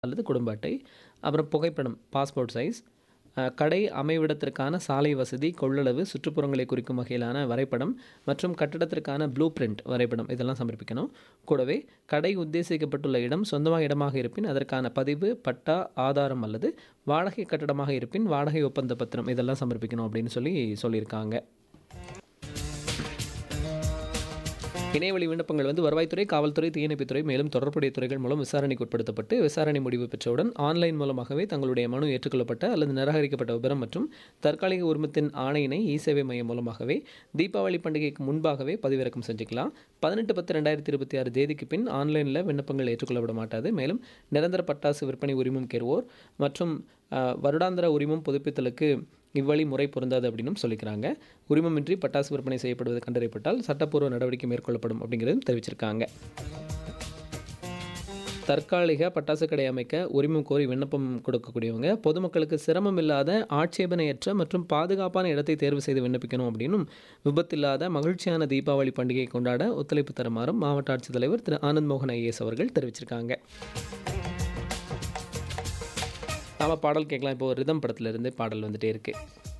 அல்லது குடும்ப அட்டை அப்புறம் புகைப்படம் பாஸ்போர்ட் சைஸ் அஹ், கடை அமைவிடத்திற்கான சாலை வசதி கொள்ளளவு சுற்றுப்புறங்களை குறிக்கும் வகையிலான வரைபடம் மற்றும் கட்டடத்திற்கான ப்ளூ பிரிண்ட் வரைபடம் இதெல்லாம் சமர்ப்பிக்கணும் கூடவே கடை உத்தேசிக்கப்பட்டுள்ள இடம் சொந்தமாக இடமாக இருப்பின் அதற்கான பதிவு பட்டா ஆதாரம் அல்லது வாடகை கட்டடமாக இருப்பின் வாடகை ஒப்பந்த பத்திரம் இதெல்லாம் சமர்ப்பிக்கணும் அப்படின்னு சொல்லி சொல்லியிருக்காங்க இணையவழி விண்ணப்பங்கள் வந்து வருவாய்த்துறை காவல்துறை தீயணைப்புத்துறை மேலும் தொடர்புடைய துறைகள் மூலம் விசாரணைக்கு உட்படுத்தப்பட்டு விசாரணை முடிவு பெற்றவுடன் ஆன்லைன் மூலமாகவே தங்களுடைய மனு ஏற்றுக்கொள்ளப்பட்ட அல்லது நிராகரிக்கப்பட்ட விவரம் மற்றும் தற்காலிக உரிமத்தின் ஆணையினை இ சேவை மையம் மூலமாகவே தீபாவளி பண்டிகைக்கு முன்பாகவே பதிவிறக்கம் செஞ்சுக்கலாம் பதினெட்டு பத்து ரெண்டாயிரத்தி இருபத்தி ஆறு தேதிக்கு பின் ஆன்லைனில் விண்ணப்பங்கள் ஏற்றுக்கொள்ளப்பட மாட்டாது மேலும் நிரந்தர பட்டாசு விற்பனை உரிமம் கேறுவோர் மற்றும் அஹ், வருடாந்திர உரிமம் புதுப்பித்தலுக்கு இவ்வழி முறை பொருந்தாது அப்படின்னும் சொல்லிக்கிறாங்க உரிமமின்றி பட்டாசு விற்பனை செய்யப்படுவது கண்டறியப்பட்டால் சட்டப்பூர்வ நடவடிக்கை மேற்கொள்ளப்படும் அப்படிங்கிறதும் தெரிவிச்சிருக்காங்க தற்காலிக பட்டாசு கடை அமைக்க உரிமம் கோரி விண்ணப்பம் கொடுக்கக்கூடியவங்க பொதுமக்களுக்கு சிரமம் இல்லாத ஆட்சேபனையற்ற மற்றும் பாதுகாப்பான இடத்தை தேர்வு செய்து விண்ணப்பிக்கணும் அப்படின்னும் விபத்தில்லாத மகிழ்ச்சியான தீபாவளி பண்டிகையை கொண்டாட ஒத்துழைப்பு தருமாறும் மாவட்ட ஆட்சித்தலைவர் திரு ஆனந்த் மோகன் ஐஏஎஸ் அவர்கள் தெரிவிச்சிருக்காங்க நாம பாடல் கேட்கலாம் இப்போ ரிதம் படத்துல இருந்து பாடல் வந்துட்டே இருக்கு